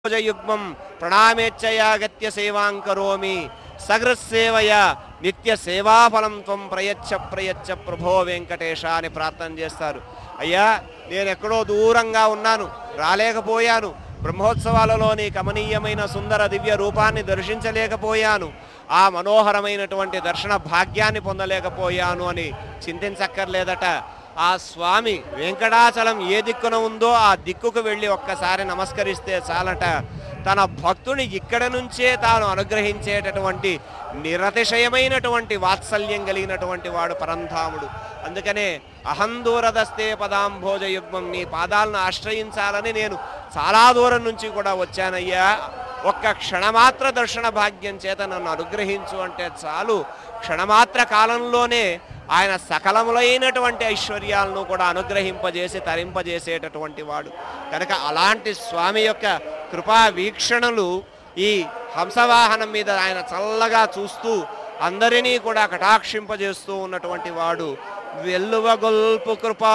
యుగ్మం ప్రణామేచ్చయాగత్య సేవాం కరోమి సగృత్సేవయ నిత్య సేవాఫలం త్వం ప్రయచ్చ ప్రయచ్చ ప్రభో వెంకటేశ అని ప్రార్థన చేస్తారు అయ్యా నేను ఎక్కడో దూరంగా ఉన్నాను రాలేకపోయాను బ్రహ్మోత్సవాలలోని కమనీయమైన సుందర దివ్య రూపాన్ని దర్శించలేకపోయాను ఆ మనోహరమైనటువంటి దర్శన భాగ్యాన్ని పొందలేకపోయాను అని చింతించక్కర్లేదట ఆ స్వామి వెంకటాచలం ఏ దిక్కున ఉందో ఆ దిక్కుకు వెళ్ళి ఒక్కసారి నమస్కరిస్తే చాలట తన భక్తుని ఇక్కడ నుంచే తాను అనుగ్రహించేటటువంటి నిరతిశయమైనటువంటి వాత్సల్యం కలిగినటువంటి వాడు పరంధాముడు అందుకనే అహం దూరదస్తే పదాంభోజ యుగ్మం నీ పాదాలను ఆశ్రయించాలని నేను చాలా దూరం నుంచి కూడా వచ్చానయ్యా ఒక్క క్షణమాత్ర దర్శన భాగ్యం చేత నన్ను అనుగ్రహించు అంటే చాలు క్షణమాత్ర కాలంలోనే ఆయన సకలములైనటువంటి ఐశ్వర్యాలను కూడా అనుగ్రహింపజేసి తరింపజేసేటటువంటి వాడు కనుక అలాంటి స్వామి యొక్క కృపా వీక్షణలు ఈ హంసవాహనం మీద ఆయన చల్లగా చూస్తూ అందరినీ కూడా కటాక్షింపజేస్తూ ఉన్నటువంటి వాడు వెల్లువగొల్పు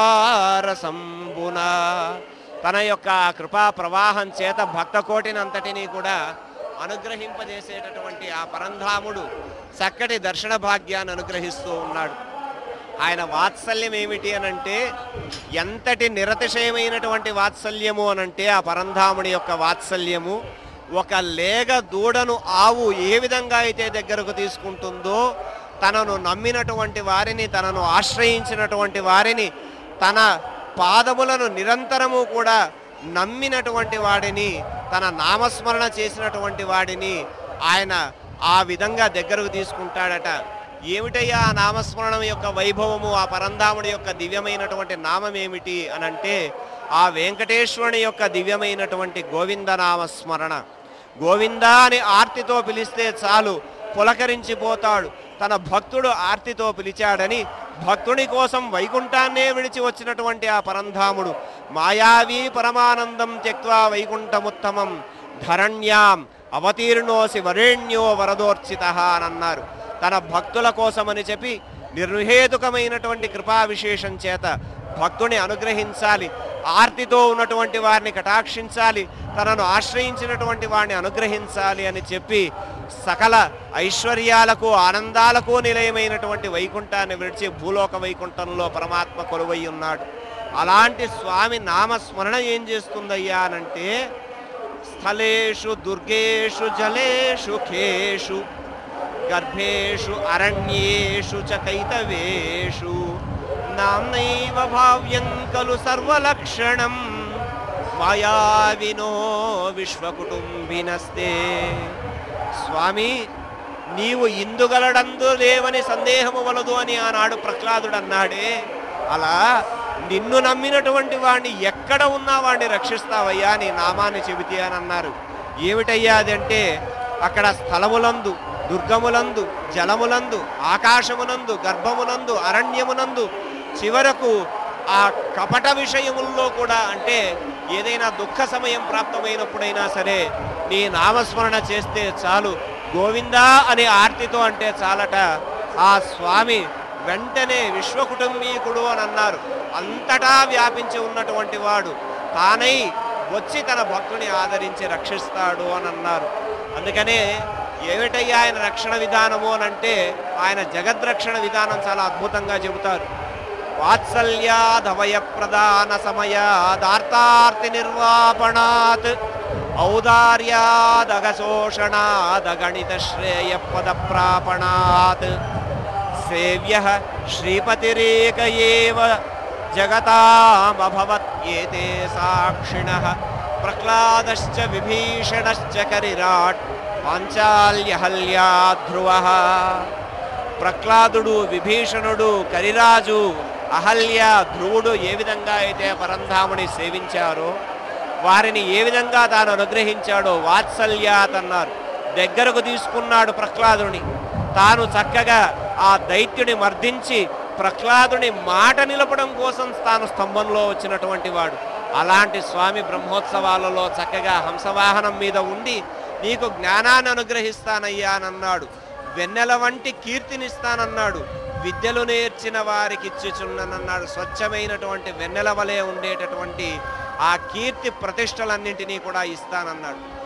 కృపారసంబున తన యొక్క ఆ కృపా ప్రవాహం చేత భక్త కోటినంతటినీ కూడా అనుగ్రహింపజేసేటటువంటి ఆ పరంధాముడు చక్కటి దర్శన భాగ్యాన్ని అనుగ్రహిస్తూ ఉన్నాడు ఆయన వాత్సల్యం ఏమిటి అనంటే ఎంతటి నిరతిశయమైనటువంటి వాత్సల్యము అనంటే ఆ పరంధాముడి యొక్క వాత్సల్యము ఒక లేగ దూడను ఆవు ఏ విధంగా అయితే దగ్గరకు తీసుకుంటుందో తనను నమ్మినటువంటి వారిని తనను ఆశ్రయించినటువంటి వారిని తన పాదములను నిరంతరము కూడా నమ్మినటువంటి వాడిని తన నామస్మరణ చేసినటువంటి వాడిని ఆయన ఆ విధంగా దగ్గరకు తీసుకుంటాడట ఏమిటయ్యా ఆ నామస్మరణం యొక్క వైభవము ఆ పరంధాముడి యొక్క దివ్యమైనటువంటి నామం ఏమిటి అనంటే ఆ వెంకటేశ్వరుని యొక్క దివ్యమైనటువంటి గోవింద నామస్మరణ గోవింద అని ఆర్తితో పిలిస్తే చాలు పులకరించిపోతాడు తన భక్తుడు ఆర్తితో పిలిచాడని భక్తుని కోసం వైకుంఠాన్నే విడిచి వచ్చినటువంటి ఆ పరంధాముడు మాయావీ పరమానందం త్యక్వా వైకుంఠముత్తమం ధరణ్యాం అవతీర్ణోసి వరేణ్యో వరదోర్చిత అని అన్నారు తన భక్తుల కోసమని చెప్పి నిర్హేతుకమైనటువంటి కృపా విశేషం చేత భక్తుని అనుగ్రహించాలి ఆర్తితో ఉన్నటువంటి వారిని కటాక్షించాలి తనను ఆశ్రయించినటువంటి వారిని అనుగ్రహించాలి అని చెప్పి సకల ఐశ్వర్యాలకు ఆనందాలకు నిలయమైనటువంటి వైకుంఠాన్ని విడిచి భూలోక వైకుంఠంలో పరమాత్మ కొలువై ఉన్నాడు అలాంటి స్వామి నామస్మరణ ఏం చేస్తుందయ్యా అనంటే స్థలేషు దుర్గేషు జలేషు ఖేషు గర్భేషు అరణ్యేషు చ కైతవేషు నామ్నైవ భావ్యం ఖలు సర్వలక్షణం మాయావినో విశ్వకుటుంబినస్తే స్వామి నీవు ఇందుగలడందు లేవని సందేహము వలదు అని ఆనాడు ప్రహ్లాదుడు అన్నాడే అలా నిన్ను నమ్మినటువంటి వాడిని ఎక్కడ ఉన్నా వాడిని రక్షిస్తావయ్యా నీ నామాన్ని చెబితే అని అన్నారు ఏమిటయ్యా అదంటే అక్కడ స్థలములందు దుర్గములందు జలములందు ఆకాశమునందు గర్భమునందు అరణ్యమునందు చివరకు ఆ కపట విషయముల్లో కూడా అంటే ఏదైనా దుఃఖ సమయం ప్రాప్తమైనప్పుడైనా సరే నీ నామస్మరణ చేస్తే చాలు గోవిందా అనే ఆర్తితో అంటే చాలట ఆ స్వామి వెంటనే విశ్వకుటుంబీకుడు అని అన్నారు అంతటా వ్యాపించి ఉన్నటువంటి వాడు తానై వచ్చి తన భక్తుని ఆదరించి రక్షిస్తాడు అని అన్నారు అందుకనే ఏమిటయ్యా ఆయన రక్షణ విధానము అని అంటే ఆయన జగద్రక్షణ విధానం చాలా అద్భుతంగా చెబుతారు వాత్సల్యాదవయ ప్రధాన సమయాదార్తార్తి నిర్వాపణాత్ ఔదార్యాదగశోషణాదగణిత శ్రేయ పద ప్రాపణాత్ సేవ్య శ్రీపతిరేక ఏవ జగతామభవత్ ఏతే సాక్షిణ ప్రహ్లాదశ్చ విభీషణశ్చ కరిరాట్ పాంచాల్యహల్యా ధ్రువ ప్రహ్లాదుడు విభీషణుడు కరిరాజు అహల్య ధ్రువుడు ఏ విధంగా అయితే పరంధాముని సేవించారో వారిని ఏ విధంగా తాను అనుగ్రహించాడో వాత్సల్యాత్ అన్నారు దగ్గరకు తీసుకున్నాడు ప్రహ్లాదుని తాను చక్కగా ఆ దైత్యుని మర్దించి ప్రహ్లాదుని మాట నిలపడం కోసం తాను స్తంభంలో వచ్చినటువంటి వాడు అలాంటి స్వామి బ్రహ్మోత్సవాలలో చక్కగా హంసవాహనం మీద ఉండి నీకు జ్ఞానాన్ని అనుగ్రహిస్తానయ్యా అని అన్నాడు వెన్నెల వంటి కీర్తినిస్తానన్నాడు విద్యలు నేర్చిన వారికి ఇచ్చుచున్ననన్నాడు స్వచ్ఛమైనటువంటి వెన్నెల వలె ఉండేటటువంటి ఆ కీర్తి ప్రతిష్టలన్నింటినీ కూడా ఇస్తానన్నాడు